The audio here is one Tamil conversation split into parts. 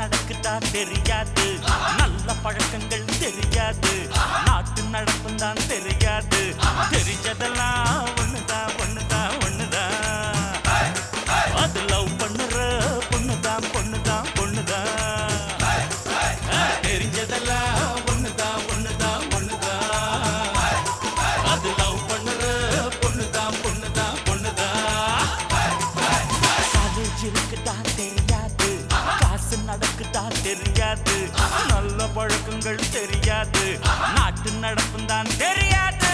நடக்குதா தெரியாது நல்ல பழக்கங்கள் தெரியாது நாட்டு நடப்பும் தான் தெரியாது தெரிஞ்சதெல்லாம் ஒண்ணுதான் ஒண்ணுதான் ஒண்ணுதான் அது லவ் பண்ணுற பொண்ணுதான் பொண்ணுதான் பொண்ணுதான் தெரிஞ்சதெல்லாம் ஒண்ணுதான் ஒண்ணுதான் ஒண்ணுதான் அது லவ் பண்ணுற பொண்ணுதான் பொண்ணுதான் பொண்ணுதான் காலேஜ் இருக்குதா தெரியாது காசு நடக்குதா தெரியாது நல்ல பழக்கங்கள் தெரியாது நாட்டு நடப்பும் தான் தெரியாது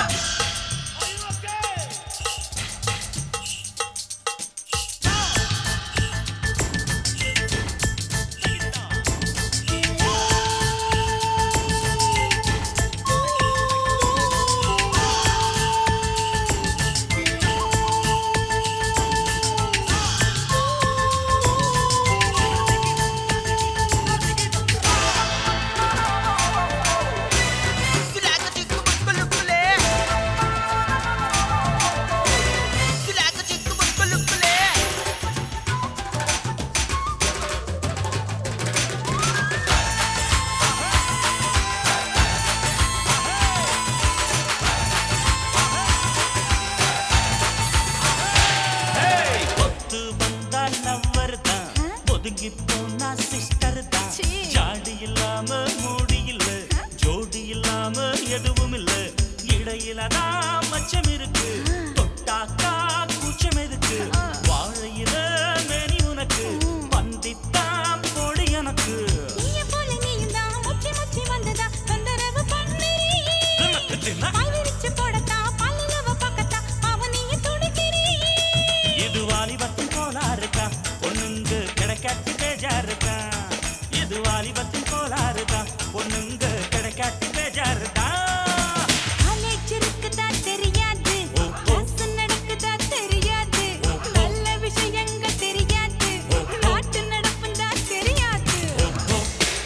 ஒத்து வந்தா லவ்வர் தான் ஒதுங்கி போனா சிஸ்டர் தான் சீ. ஜாடி இல்லாம மூடி இல்ல ஜோடி இல்லாம எதுவும் இல்ல இடையில தான் மச்சம் இருக்கு தொட்டாக்கா கூச்சம் இருக்கு வாழையில மேனி உனக்கு பந்தித்தான் போடி எனக்கு நீய போல நீயும் தான் முச்சி முச்சி வந்ததா தொந்தரவு பண்ணுறீ தினக்கு தின பாய் விரிச்சு போடத்தா பல்லுலவ பக்கத்தா அவன் நீய துடிக்கிறீ இது வாலிபத்தின் கோளாறுதா பொண்ணுங்க கிடைக்காட்டி பேஜாருதா இது வாலிபத்தின் கோளாறுதா பொண்ணுங்க கிடைக்காட்டி பேஜாருதா காலேஜ் இருக்குதா தெரியாது ஓ, ஓ. கிளாஸ் நடக்குதா தெரியாது ஓ, ஓ. நல்ல விஷயங்கள் தெரியாது ஓ, ஓ. நாட்டு நடப்பும் தான் தெரியாது ஓ, ஓ.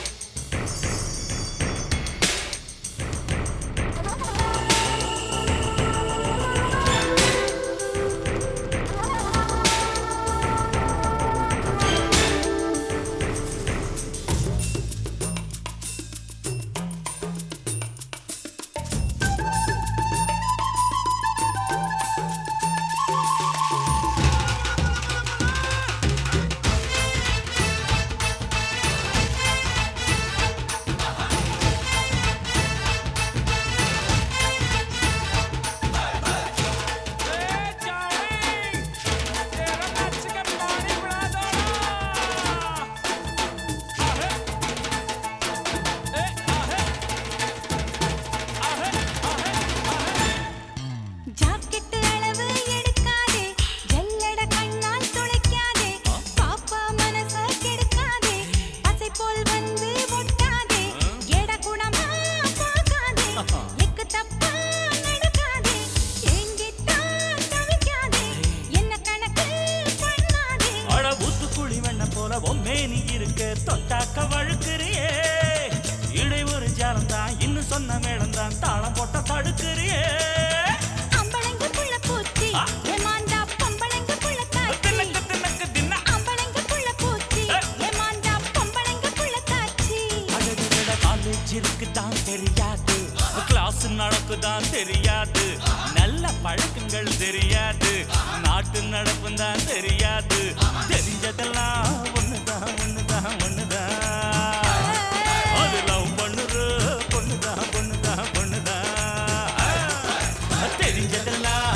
ஜாக்கெட் அளவு எடுக்காதே ஜல்லட கண்ணால் துளைக்காதே பாப்பா மனச கெடுக்காதே பசை போல் வந்து ஒட்டாதே எட குணமா பார்க்காதே எக்கு தப்பா நடக்காதே எங்கிட்டான் தவிக்காதே என்ன கணக்கு பண்ணாதே அட ஊத்துக்குழி வெண்ண போல பொம்மேனி இருக்க தொட்டாக்க வழுக்கிறியே இடை ஒரு ஜாலம் தான் இன்னும் சொன்ன மேடம் தான் தாளம் போட்ட தடுக்கிறியே அம்பளங்க புள்ள பூச்சி ஆ. ஏமாந்தா பொம்பளங்க புள்ள காச்சி தினக்கு தினக்கு தின அம்பளங்க புள்ள பூச்சி ஏ. ஏமாந்தா பொம்பளங்க புள்ள காச்சி அடடடட காலேஜ் இருக்குதான் தெரியாது கிளாஸ் நடக்குதான் தெரியாது நல்ல பழக்கங்கள் தெரியாது நாட்டு நடப்பும் தான் தெரியாது தெரிஞ்சதெல்லாம் ஒண்ணுதான் ஒண்ணுதான் ஒண்ணுதான் அது லவ் பண்ணுற பொண்ணுதான் பொண்ணுதான் பொண்ணுதான் தெரிஞ்சதெல்லாம்